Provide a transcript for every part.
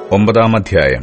ഒമ്പതാം അധ്യായം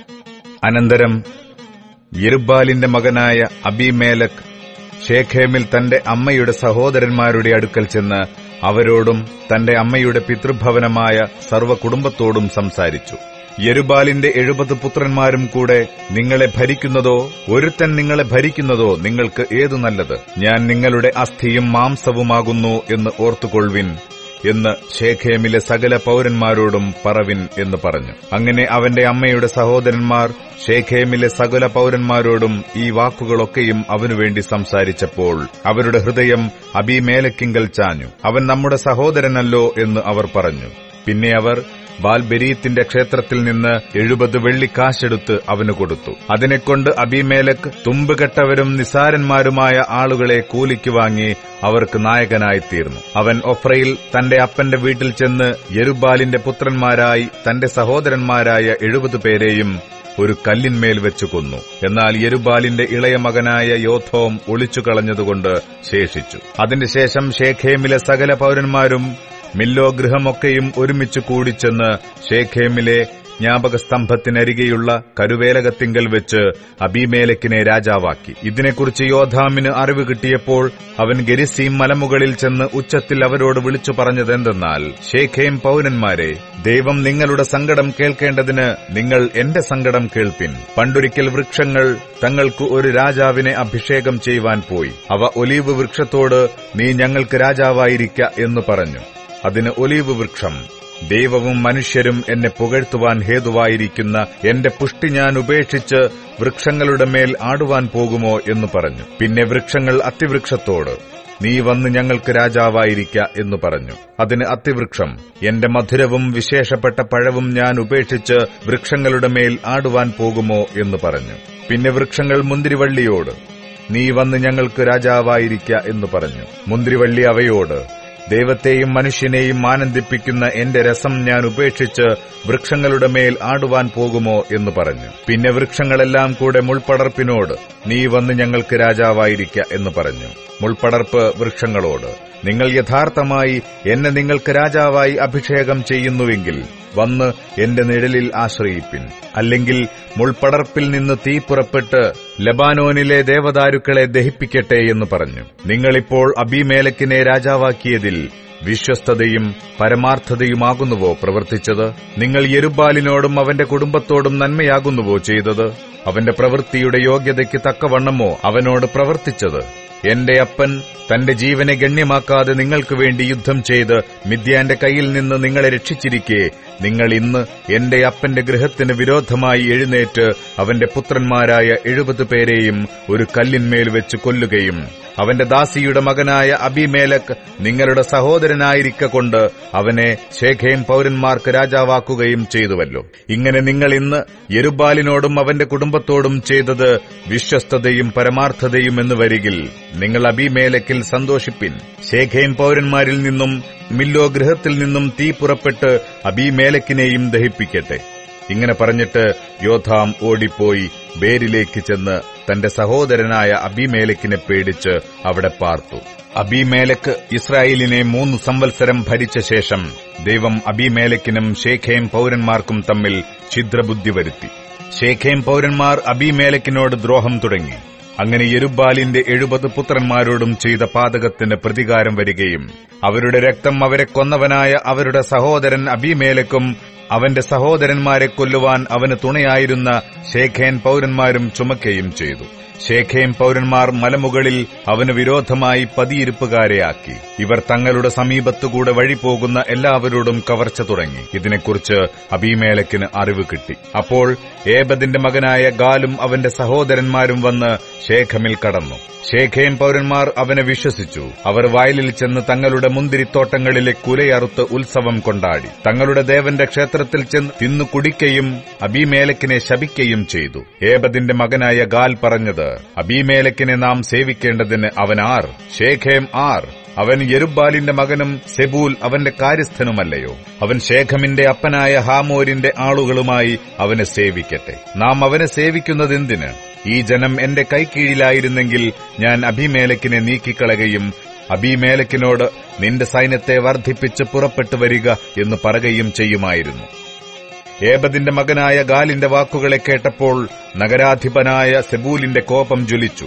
അനന്തരം യെരുബ്ബാലിന്റെ മകനായ അബിമേലക് ഷേഖേമിൽ തന്റെ അമ്മയുടെ സഹോദരന്മാരുടെ അടുക്കൽ ചെന്ന് അവരോടും തന്റെ അമ്മയുടെ പിതൃഭവനമായ സർവ്വകുടുംബത്തോടും സംസാരിച്ചു യെരുബാലിന്റെ എഴുപത് പുത്രന്മാരും കൂടെ നിങ്ങളെ ഭരിക്കുന്നതോ ഒരുത്തൻ നിങ്ങളെ ഭരിക്കുന്നതോ നിങ്ങൾക്ക് ഏതു നല്ലത് ഞാൻ നിങ്ങളുടെ അസ്ഥിയും മാംസവുമാകുന്നു എന്ന് ഓർത്തുകൊള്ളുവിൻ എന്ന് ഷേഖേമിലെ സകല പൌരന്മാരോടും പറവിൻ എന്ന് പറഞ്ഞു അങ്ങനെ അവന്റെ അമ്മയുടെ സഹോദരന്മാർ ഷേഖേമിലെ സകല പൌരന്മാരോടും ഈ വാക്കുകളൊക്കെയും അവനുവേണ്ടി സംസാരിച്ചപ്പോൾ അവരുടെ ഹൃദയം അബിമേലക്കിങ്കൽ ചാഞ്ഞു അവൻ നമ്മുടെ സഹോദരനല്ലോ എന്ന് അവർ പറഞ്ഞു പിന്നെ അവർ ബാൽബെരീത്തിന്റെ ക്ഷേത്രത്തിൽ നിന്ന് എഴുപത് വെള്ളിക്കാശെടുത്ത് അവന് കൊടുത്തു അതിനെക്കൊണ്ട് അബിമേലക് തുമ്പുകെട്ടവരും നിസാരന്മാരുമായ ആളുകളെ കൂലിക്ക് വാങ്ങി അവർക്ക് നായകനായിത്തീർന്നു അവൻ ഒഫ്രയിൽ തന്റെ അപ്പന്റെ വീട്ടിൽ ചെന്ന് യെരുബാലിന്റെ പുത്രന്മാരായി തന്റെ സഹോദരന്മാരായ എഴുപത് പേരെയും ഒരു കല്ലിന്മേൽ വെച്ചു കൊന്നു എന്നാൽ യെരുബാലിന്റെ ഇളയ മകനായ യോഥോം ഒളിച്ചു കളഞ്ഞതുകൊണ്ട് ശേഷിച്ചു അതിന്റെ ശേഷം ഷേഖേമിലെ സകല പൌരന്മാരും മില്ലോ ഗൃഹമൊക്കെയും ഒരുമിച്ച് കൂടിച്ചെന്ന് ഷേഖേമിലെ ജ്ഞാപകസ്തംഭത്തിനരികെയുള്ള കരുവേലകത്തിങ്കൽ വെച്ച് അബിമേലക്കിനെ രാജാവാക്കി ഇതിനെക്കുറിച്ച് യോധാമിന് അറിവ് കിട്ടിയപ്പോൾ അവൻ ഗരിസീം മലമുകളിൽ ചെന്ന് ഉച്ചത്തിൽ അവരോട് വിളിച്ചു പറഞ്ഞതെന്തെന്നാൽ ഷേഖേം പൌരന്മാരെ ദൈവം നിങ്ങളുടെ സങ്കടം കേൾക്കേണ്ടതിന് നിങ്ങൾ എന്റെ സങ്കടം കേൾപ്പിൻ പണ്ടൊരിക്കൽ വൃക്ഷങ്ങൾ തങ്ങൾക്ക് ഒരു രാജാവിനെ അഭിഷേകം ചെയ്യുവാൻ പോയി അവ ഒലീവ് വൃക്ഷത്തോട് നീ ഞങ്ങൾക്ക് രാജാവായിരിക്ക എന്ന് പറഞ്ഞു അതിന് ഒലീവ് വൃക്ഷം ദൈവവും മനുഷ്യരും എന്നെ പുകഴ്ത്തുവാൻ ഹേതുവായിരിക്കുന്ന എന്റെ പുഷ്ടി ഞാൻ ഉപേക്ഷിച്ച് വൃക്ഷങ്ങളുടെ മേൽ ആടുവാൻ പോകുമോ എന്ന് പറഞ്ഞു പിന്നെ വൃക്ഷങ്ങൾ അത്തിവൃക്ഷത്തോട് നീ വന്ന് ഞങ്ങൾക്ക് രാജാവായിരിക്ക എന്ന് പറഞ്ഞു അതിന് അത്തിവൃക്ഷം എന്റെ മധുരവും വിശേഷപ്പെട്ട പഴവും ഞാൻ ഉപേക്ഷിച്ച് വൃക്ഷങ്ങളുടെ മേൽ ആടുവാൻ പോകുമോ എന്ന് പറഞ്ഞു പിന്നെ വൃക്ഷങ്ങൾ മുന്തിരിവള്ളിയോട് നീ വന്ന് ഞങ്ങൾക്ക് രാജാവായിരിക്ക എന്ന് പറഞ്ഞു മുന്തിരിവള്ളി അവയോട് ദൈവത്തെയും മനുഷ്യനെയും ആനന്ദിപ്പിക്കുന്ന എന്റെ രസം ഞാൻ ഉപേക്ഷിച്ച് വൃക്ഷങ്ങളുടെ മേൽ ആടുവാൻ പോകുമോ എന്ന് പറഞ്ഞു പിന്നെ വൃക്ഷങ്ങളെല്ലാം കൂടെ മുൾപടർപ്പിനോട് നീ വന്ന് ഞങ്ങൾക്ക് രാജാവായിരിക്ക എന്ന് പറഞ്ഞു മുൾപടർപ്പ് വൃക്ഷങ്ങളോട് നിങ്ങൾ യഥാർത്ഥമായി എന്നെ നിങ്ങൾക്ക് രാജാവായി അഭിഷേകം ചെയ്യുന്നുവെങ്കിൽ വന്ന് എന്റെ നിഴലിൽ ആശ്രയിപ്പിൻ അല്ലെങ്കിൽ മുൾപടർപ്പിൽ നിന്ന് തീ പുറപ്പെട്ട് ലബാനോനിലെ ദേവദാരുക്കളെ ദഹിപ്പിക്കട്ടെ എന്ന് പറഞ്ഞു നിങ്ങളിപ്പോൾ അബിമേലക്കിനെ രാജാവാക്കിയതിൽ വിശ്വസ്തതയും പരമാർത്ഥതയുമാകുന്നുവോ പ്രവർത്തിച്ചത് നിങ്ങൾ യെരുബാലിനോടും അവന്റെ കുടുംബത്തോടും നന്മയാകുന്നുവോ ചെയ്തത് അവന്റെ പ്രവൃത്തിയുടെ യോഗ്യതയ്ക്ക് തക്കവണ്ണമോ അവനോട് പ്രവർത്തിച്ചത് എന്റെ അപ്പൻ തന്റെ ജീവനെ ഗണ്യമാക്കാതെ നിങ്ങൾക്ക് വേണ്ടി യുദ്ധം ചെയ്ത് മിഥ്യാന്റെ കയ്യിൽ നിന്ന് നിങ്ങളെ രക്ഷിച്ചിരിക്കെ നിങ്ങൾ ഇന്ന് എന്റെ അപ്പന്റെ ഗൃഹത്തിന് വിരോധമായി എഴുന്നേറ്റ് അവന്റെ പുത്രന്മാരായ എഴുപത് പേരെയും ഒരു കല്ലിന്മേൽ വെച്ച് കൊല്ലുകയും അവന്റെ ദാസിയുടെ മകനായ അബിമേലക് നിങ്ങളുടെ സഹോദരനായിരിക്ക കൊണ്ട് അവനെ ശേഖേം പൌരന്മാർക്ക് രാജാവാക്കുകയും ചെയ്തുവല്ലോ ഇങ്ങനെ നിങ്ങൾ ഇന്ന് യെരുബാലിനോടും അവന്റെ കുടുംബത്തോടും ചെയ്തത് വിശ്വസ്തതയും പരമാർത്ഥതയും എന്ന് വരികിൽ നിങ്ങൾ അബിമേലക്കിൽ സന്തോഷിപ്പിൻ ശേഖേം പൌരന്മാരിൽ നിന്നും മില്ലോ ഗൃഹത്തിൽ നിന്നും തീ പുറപ്പെട്ട് അബിമേലക്കിനെയും ദഹിപ്പിക്കട്ടെ ഇങ്ങനെ പറഞ്ഞിട്ട് യോധാം ഓടിപ്പോയി ബേരിലേക്ക് ചെന്ന് തന്റെ സഹോദരനായ അബിമേലക്കിനെ പേടിച്ച് അവിടെ പാർത്തു അബിമേലക്ക് ഇസ്രായേലിനെ മൂന്ന് സംവത്സരം ഭരിച്ച ശേഷം ദൈവം അബിമേലക്കിനും ഷേഖേം പൌരന്മാർക്കും തമ്മിൽ ഛിദ്രബുദ്ധി വരുത്തി ഷേഖേം പൌരന്മാർ അബിമേലക്കിനോട് ദ്രോഹം തുടങ്ങി അങ്ങനെ യെരുബാലിന്റെ എഴുപത് പുത്രന്മാരോടും ചെയ്ത പാതകത്തിന് പ്രതികാരം വരികയും അവരുടെ രക്തം അവരെ കൊന്നവനായ അവരുടെ സഹോദരൻ അബിമേലക്കും അവന്റെ സഹോദരന്മാരെ കൊല്ലുവാൻ അവന് തുണയായിരുന്ന ഷേഖേൻ പൌരന്മാരും ചുമക്കുകയും ചെയ്തു ഷേഖേം പൌരന്മാർ മലമുകളിൽ അവന് വിരോധമായി പതിയിരിപ്പുകാരെയാക്കി ഇവർ തങ്ങളുടെ സമീപത്തുകൂടെ വഴി പോകുന്ന എല്ലാവരോടും കവർച്ച തുടങ്ങി ഇതിനെക്കുറിച്ച് അബിമേലക്കിന് അറിവ് കിട്ടി അപ്പോൾ ഏബദിന്റെ മകനായ ഗാലും അവന്റെ സഹോദരന്മാരും വന്ന് ഷേഖമിൽ കടന്നു ഷേഖേം പൌരന്മാർ അവനെ വിശ്വസിച്ചു അവർ വയലിൽ ചെന്ന് തങ്ങളുടെ മുന്തിരിത്തോട്ടങ്ങളിലെ കുലയറുത്ത് ഉത്സവം കൊണ്ടാടി തങ്ങളുടെ ദേവന്റെ ക്ഷേത്രത്തിൽ ചെന്ന് തിന്നു കുടിക്കയും അബിമേലക്കിനെ ശപിക്കയും ചെയ്തു ഏബദിന്റെ മകനായ ഗാൽ പറഞ്ഞത് അബിമേലക്കിനെ നാം സേവിക്കേണ്ടതിന് അവൻ ആർ ഷേഖേം ആർ അവൻ യെരുബാലിന്റെ മകനും സെബൂൽ അവന്റെ കാര്യസ്ഥനുമല്ലയോ അവൻ ശേഖമിന്റെ അപ്പനായ ഹാമോരിന്റെ ആളുകളുമായി അവനെ സേവിക്കട്ടെ നാം അവനെ സേവിക്കുന്നതെന്തിന് ഈ ജനം എന്റെ കൈക്കീഴിലായിരുന്നെങ്കിൽ ഞാൻ അഭിമേലക്കിനെ നീക്കിക്കളകയും അബിമേലക്കിനോട് നിന്റെ സൈന്യത്തെ വർദ്ധിപ്പിച്ച് പുറപ്പെട്ടു വരിക എന്ന് പറയുകയും ചെയ്യുമായിരുന്നു ഏബദിന്റെ മകനായ ഗാലിന്റെ വാക്കുകളെ കേട്ടപ്പോൾ നഗരാധിപനായ സെബൂലിന്റെ കോപം ജ്വലിച്ചു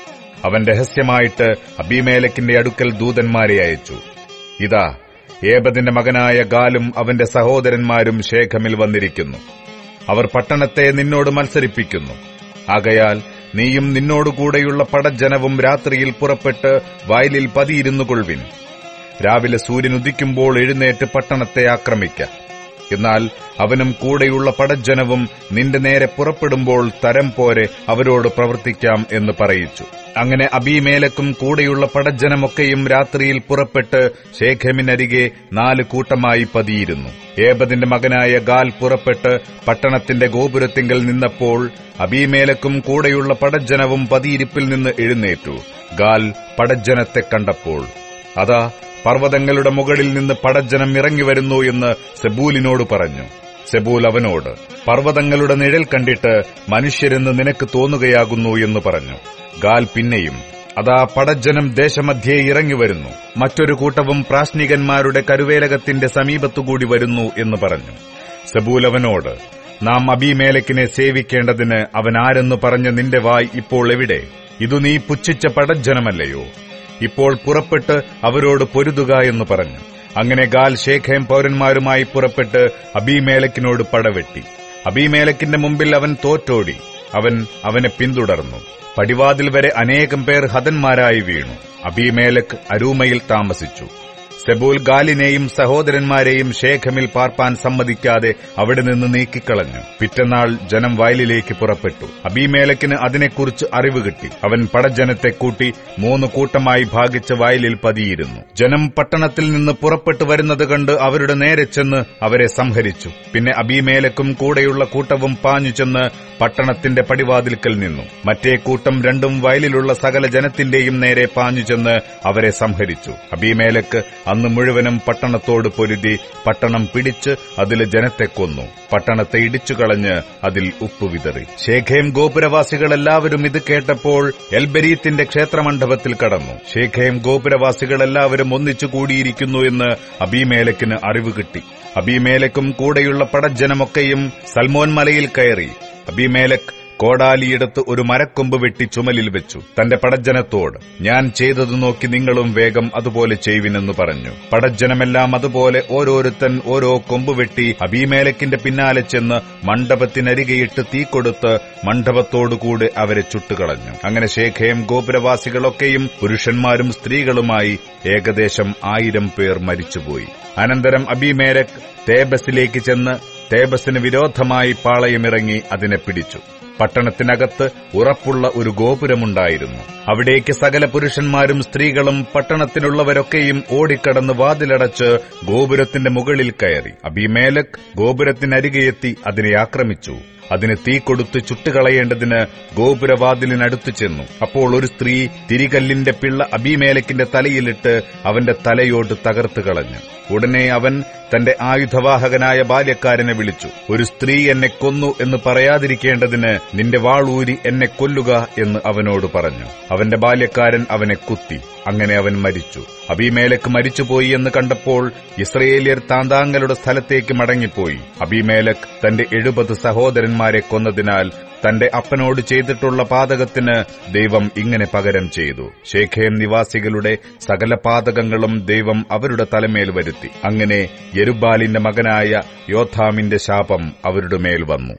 അവൻ രഹസ്യമായിട്ട് അബിമേലക്കിന്റെ അടുക്കൽ ദൂതന്മാരെ അയച്ചു ഇതാ ഏബദിന്റെ മകനായ ഗാലും അവന്റെ സഹോദരന്മാരും ശേഖമിൽ വന്നിരിക്കുന്നു അവർ പട്ടണത്തെ നിന്നോട് മത്സരിപ്പിക്കുന്നു ആകയാൽ നീയും നിന്നോടുകൂടെയുള്ള പടജനവും രാത്രിയിൽ പുറപ്പെട്ട് വയലിൽ പതിയിരുന്നു കൊള്ളുവിൻ രാവിലെ സൂര്യൻ ഉദിക്കുമ്പോൾ എഴുന്നേറ്റ് പട്ടണത്തെ ആക്രമിക്ക എന്നാൽ അവനും കൂടെയുള്ള പടജനവും നിന്റെ നേരെ പുറപ്പെടുമ്പോൾ തരം പോരെ അവരോട് പ്രവർത്തിക്കാം എന്ന് പറയിച്ചു അങ്ങനെ അബീമേലക്കും കൂടെയുള്ള പടജനമൊക്കെയും രാത്രിയിൽ പുറപ്പെട്ട് ശേഖമിനരികെ നാല് കൂട്ടമായി പതിയിരുന്നു ഏബദിന്റെ മകനായ ഗാൽ പുറപ്പെട്ട് പട്ടണത്തിന്റെ ഗോപുരത്തിങ്കൽ നിന്നപ്പോൾ അബീമേലക്കും കൂടെയുള്ള പടജനവും പതിയിരിപ്പിൽ നിന്ന് എഴുന്നേറ്റു ഗാൽ പടജനത്തെ കണ്ടപ്പോൾ അതാ പർവ്വതങ്ങളുടെ മുകളിൽ നിന്ന് പടജനം ഇറങ്ങിവരുന്നു എന്ന് സെബൂലിനോട് പറഞ്ഞു സെബൂൽ അവനോട് പർവ്വതങ്ങളുടെ നിഴൽ കണ്ടിട്ട് മനുഷ്യരെന്ന് നിനക്ക് തോന്നുകയാകുന്നു എന്ന് പറഞ്ഞു ഗാൽ പിന്നെയും അതാ പടജനം ദേശമധ്യേ ഇറങ്ങിവരുന്നു മറ്റൊരു കൂട്ടവും പ്രാശ്നികന്മാരുടെ കരുവേലകത്തിന്റെ സമീപത്തുകൂടി വരുന്നു എന്ന് പറഞ്ഞു സെബൂൽ അവനോട് നാം അബിമേലക്കിനെ സേവിക്കേണ്ടതിന് അവൻ ആരെന്ന് പറഞ്ഞ നിന്റെ വായ് ഇപ്പോൾ എവിടെ ഇതു നീ പുച്ഛിച്ച പടജനമല്ലയോ ഇപ്പോൾ പുറപ്പെട്ട് അവരോട് പൊരുതുക എന്ന് പറഞ്ഞു അങ്ങനെ ഗാൽ ശേഖയം പൌരന്മാരുമായി പുറപ്പെട്ട് അബിമേലക്കിനോട് പടവെട്ടി അബിമേലക്കിന്റെ മുമ്പിൽ അവൻ തോറ്റോടി അവൻ അവനെ പിന്തുടർന്നു പടിവാതിൽ വരെ അനേകം പേർ ഹതന്മാരായി വീണു അബിമേലക്ക് അരൂമയിൽ താമസിച്ചു സെബൂൽ ഗാലിനെയും സഹോദരന്മാരെയും ശേഖമിൽ പാർപ്പാൻ സമ്മതിക്കാതെ അവിടെ നിന്ന് നീക്കിക്കളഞ്ഞു പിറ്റന്നാൾ ജനം വയലിലേക്ക് പുറപ്പെട്ടു അബിമേലക്കിന് അതിനെക്കുറിച്ച് അറിവ് കിട്ടി അവൻ പടജനത്തെ കൂട്ടി മൂന്ന് കൂട്ടമായി ഭാഗിച്ച് വയലിൽ പതിയിരുന്നു ജനം പട്ടണത്തിൽ നിന്ന് പുറപ്പെട്ടു വരുന്നത് കണ്ട് അവരുടെ നേരെ ചെന്ന് അവരെ സംഹരിച്ചു പിന്നെ അബിമേലക്കും കൂടെയുള്ള കൂട്ടവും പാഞ്ഞു ചെന്ന് പട്ടണത്തിന്റെ പടിവാതിൽക്കൽ നിന്നു മറ്റേ കൂട്ടം രണ്ടും വയലിലുള്ള സകല ജനത്തിന്റെയും നേരെ പാഞ്ഞു ചെന്ന് അവരെ സംഹരിച്ചു അബിമേലക്ക് അന്ന് മുഴുവനും പട്ടണത്തോട് പൊരുതി പട്ടണം പിടിച്ച് അതിലെ ജനത്തെ കൊന്നു പട്ടണത്തെ ഇടിച്ചു കളഞ്ഞ് അതിൽ ഉപ്പ് വിതറി ശേഖേം ഗോപുരവാസികളെല്ലാവരും ഇത് കേട്ടപ്പോൾ എൽബരീത്തിന്റെ ക്ഷേത്രമണ്ഡപത്തിൽ കടന്നു ശേഖേം ഗോപുരവാസികളെല്ലാവരും ഒന്നിച്ചു കൂടിയിരിക്കുന്നു എന്ന് അബിമേലക്കിന് അറിവ് കിട്ടി അബിമേലക്കും കൂടെയുള്ള പടജനമൊക്കെയും സൽമോൻ മലയിൽ കയറി അബിമേലക് കോടാലിയെടുത്ത് ഒരു മരക്കൊമ്പ് വെട്ടി ചുമലിൽ വെച്ചു തന്റെ പടജ്ജനത്തോട് ഞാൻ ചെയ്തത് നോക്കി നിങ്ങളും വേഗം അതുപോലെ ചെയ്യുവിനെന്ന് പറഞ്ഞു പടജ്ജനമെല്ലാം അതുപോലെ ഓരോരുത്തൻ ഓരോ കൊമ്പ് വെട്ടി അബീമേലക്കിന്റെ പിന്നാലെ ചെന്ന് മണ്ഡപത്തിനരികെയിട്ട് തീ കൊടുത്ത് മണ്ഡപത്തോടുകൂടെ അവരെ ചുട്ടുകളഞ്ഞു അങ്ങനെ ശേഖയം ഗോപുരവാസികളൊക്കെയും പുരുഷന്മാരും സ്ത്രീകളുമായി ഏകദേശം ആയിരം പേർ മരിച്ചുപോയി അനന്തരം അബിമേലക് തേബസിലേക്ക് ചെന്ന് തേബസിന് വിരോധമായി പാളയമിറങ്ങി അതിനെ പിടിച്ചു പട്ടണത്തിനകത്ത് ഉറപ്പുള്ള ഒരു ഗോപുരമുണ്ടായിരുന്നു അവിടേക്ക് സകല പുരുഷന്മാരും സ്ത്രീകളും പട്ടണത്തിലുള്ളവരൊക്കെയും ഓടിക്കടന്ന് വാതിലടച്ച് ഗോപുരത്തിന്റെ മുകളിൽ കയറി അബിമേലക് ഗോപുരത്തിനരികെയെത്തി അതിനെ ആക്രമിച്ചു അതിന് തീ കൊടുത്ത് ചുട്ടുകളയേണ്ടതിന് ഗോപുരവാതിലിനടുത്തു ചെന്നു അപ്പോൾ ഒരു സ്ത്രീ തിരികല്ലിന്റെ പിള്ള അബിമേലക്കിന്റെ തലയിലിട്ട് അവന്റെ തലയോട് തകർത്തു കളഞ്ഞു ഉടനെ അവൻ തന്റെ ആയുധവാഹകനായ ബാല്യക്കാരനെ വിളിച്ചു ഒരു സ്ത്രീ എന്നെ കൊന്നു എന്ന് പറയാതിരിക്കേണ്ടതിന് നിന്റെ വാളൂരി എന്നെ കൊല്ലുക എന്ന് അവനോട് പറഞ്ഞു അവന്റെ ബാല്യക്കാരൻ അവനെ കുത്തി അങ്ങനെ അവൻ മരിച്ചു അബിമേലക്ക് മരിച്ചുപോയി എന്ന് കണ്ടപ്പോൾ ഇസ്രയേലിയർ താന്താങ്ങളുടെ സ്ഥലത്തേക്ക് മടങ്ങിപ്പോയി അബിമേലക് തന്റെ എഴുപത് സഹോദരന്മാരെ കൊന്നതിനാൽ തന്റെ അപ്പനോട് ചെയ്തിട്ടുള്ള പാതകത്തിന് ദൈവം ഇങ്ങനെ പകരം ചെയ്തു ശേഖേം നിവാസികളുടെ സകല പാതകങ്ങളും ദൈവം അവരുടെ തലമേൽ വരുത്തി അങ്ങനെ യെരുബാലിന്റെ മകനായ യോഥാമിന്റെ ശാപം അവരുടെ മേൽ വന്നു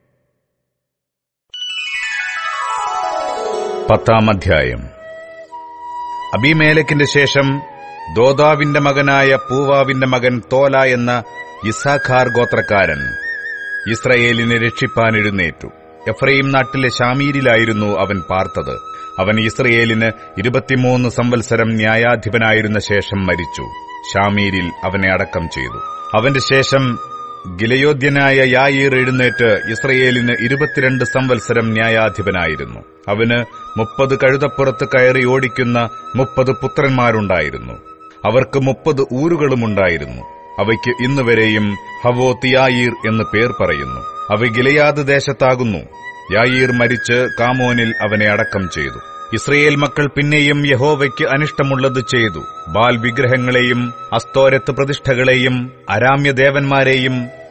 പത്താം അധ്യായം അബിമേലക്കിന്റെ ശേഷം ദോദാവിന്റെ മകനായ പൂവാവിന്റെ മകൻ തോല എന്ന ഇസാഖാർ ഗോത്രക്കാരൻ ഇസ്രയേലിനെ രക്ഷിപ്പാൻ എഴുന്നേറ്റു എഫ്രൈം നാട്ടിലെ ഷാമീരിലായിരുന്നു അവൻ പാർത്തത് അവൻ ഇസ്രയേലിന് ഇരുപത്തിമൂന്ന് സംവത്സരം ന്യായാധിപനായിരുന്ന ശേഷം മരിച്ചു ഷാമീരിൽ അവനെ അടക്കം ചെയ്തു അവന്റെ ശേഷം ഗിലയോദ്യനായ യായീർ എഴുന്നേറ്റ് ഇസ്രയേലിന് ഇരുപത്തിരണ്ട് സംവത്സരം ന്യായാധിപനായിരുന്നു അവന് മുപ്പത് കഴുതപ്പുറത്ത് കയറി ഓടിക്കുന്ന മുപ്പത് പുത്രന്മാരുണ്ടായിരുന്നു അവർക്ക് മുപ്പത് ഊരുകളുമുണ്ടായിരുന്നു അവയ്ക്ക് ഇന്നുവരെയും ഹവോത്ത് യായീർ എന്ന് പേർ പറയുന്നു അവ ഗിലയാദ് ദേശത്താകുന്നു യായീർ മരിച്ച് കാമോനിൽ അവനെ അടക്കം ചെയ്തു ഇസ്രയേൽ മക്കൾ പിന്നെയും യഹോവയ്ക്ക് അനിഷ്ടമുള്ളത് ചെയ്തു ബാൽ വിഗ്രഹങ്ങളെയും അസ്തോരത്ത് പ്രതിഷ്ഠകളെയും അരാമ്യദേവന്മാരെയും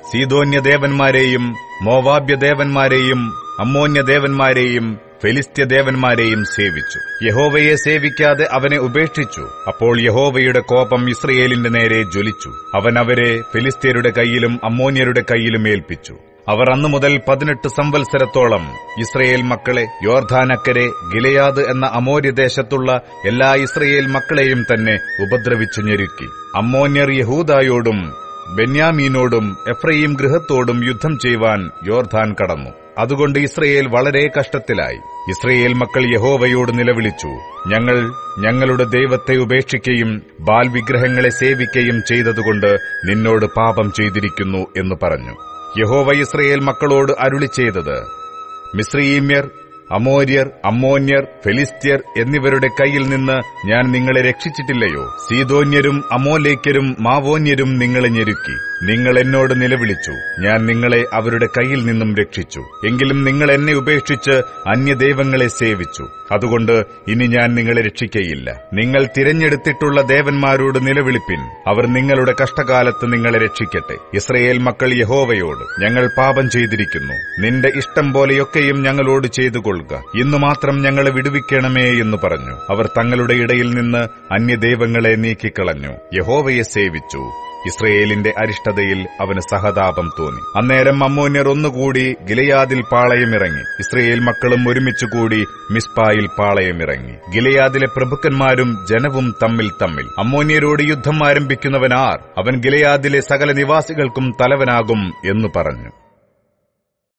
സീതോന്യ ദേവന്മാരെയും മോവാബ്യ ദേവന്മാരെയും അമ്മോന്യ ദേവന്മാരെയും ഫെലിസ്ത്യ ദേവന്മാരെയും സേവിച്ചു യഹോവയെ സേവിക്കാതെ അവനെ ഉപേക്ഷിച്ചു അപ്പോൾ യഹോവയുടെ കോപം ഇസ്രയേലിന്റെ നേരെ ജ്വലിച്ചു അവൻ അവരെ ഫെലിസ്ത്യരുടെ കയ്യിലും അമ്മോന്യരുടെ കയ്യിലും ഏൽപ്പിച്ചു അവർ അന്നു മുതൽ പതിനെട്ട് സംവത്സരത്തോളം ഇസ്രയേൽ മക്കളെ യോർധാനക്കരെ ഗിലയാദ് എന്ന അമോര്യദേശത്തുള്ള എല്ലാ ഇസ്രയേൽ മക്കളെയും തന്നെ ഉപദ്രവിച്ചു ഞെരുക്കി അമ്മോന്യർ യഹൂദായോടും ബെന്യാമീനോടും എഫ്രയീം ഗൃഹത്തോടും യുദ്ധം ചെയ്യുവാൻ യോർധാൻ കടന്നു അതുകൊണ്ട് ഇസ്രയേൽ വളരെ കഷ്ടത്തിലായി ഇസ്രയേൽ മക്കൾ യഹോവയോട് നിലവിളിച്ചു ഞങ്ങൾ ഞങ്ങളുടെ ദൈവത്തെ ഉപേക്ഷിക്കുകയും ബാൽ വിഗ്രഹങ്ങളെ സേവിക്കുകയും ചെയ്തതുകൊണ്ട് നിന്നോട് പാപം ചെയ്തിരിക്കുന്നു എന്ന് പറഞ്ഞു യഹോവ ഇസ്രയേൽ മക്കളോട് അരുളി ചെയ്തത് മിശ്രീമ്യർ അമോര്യർ അമ്മോന്യർ ഫെലിസ്ത്യർ എന്നിവരുടെ കയ്യിൽ നിന്ന് ഞാൻ നിങ്ങളെ രക്ഷിച്ചിട്ടില്ലയോ സീതോന്യരും അമോലേക്കരും മാവോന്യരും നിങ്ങളെ ഞെരുക്കി നിങ്ങൾ എന്നോട് നിലവിളിച്ചു ഞാൻ നിങ്ങളെ അവരുടെ കയ്യിൽ നിന്നും രക്ഷിച്ചു എങ്കിലും നിങ്ങൾ എന്നെ ഉപേക്ഷിച്ച് അന്യദൈവങ്ങളെ സേവിച്ചു അതുകൊണ്ട് ഇനി ഞാൻ നിങ്ങളെ രക്ഷിക്കയില്ല നിങ്ങൾ തിരഞ്ഞെടുത്തിട്ടുള്ള ദേവന്മാരോട് നിലവിളിപ്പിൻ അവർ നിങ്ങളുടെ കഷ്ടകാലത്ത് നിങ്ങളെ രക്ഷിക്കട്ടെ ഇസ്രയേൽ മക്കൾ യഹോവയോട് ഞങ്ങൾ പാപം ചെയ്തിരിക്കുന്നു നിന്റെ ഇഷ്ടം പോലെയൊക്കെയും ഞങ്ങളോട് ചെയ്തു കൊള്ളുക ഇന്നു മാത്രം ഞങ്ങളെ വിടുവിക്കണമേ എന്ന് പറഞ്ഞു അവർ തങ്ങളുടെ ഇടയിൽ നിന്ന് അന്യദൈവങ്ങളെ നീക്കിക്കളഞ്ഞു യഹോവയെ സേവിച്ചു ഇസ്രയേലിന്റെ അരിഷ്ടതയിൽ അവന് സഹതാപം തോന്നി അന്നേരം അമ്മോന്യർ ഒന്നുകൂടി ഗിലയാദിൽ പാളയമിറങ്ങി ഇസ്രയേൽ മക്കളും ഒരുമിച്ചുകൂടി മിസ്പായിൽ പാളയമിറങ്ങി ഗിലയാദിലെ പ്രഭുക്കന്മാരും ജനവും തമ്മിൽ തമ്മിൽ അമ്മോന്യരോട് യുദ്ധം ആരംഭിക്കുന്നവനാർ അവൻ ഗിലയാദിലെ സകല നിവാസികൾക്കും തലവനാകും എന്നു പറഞ്ഞു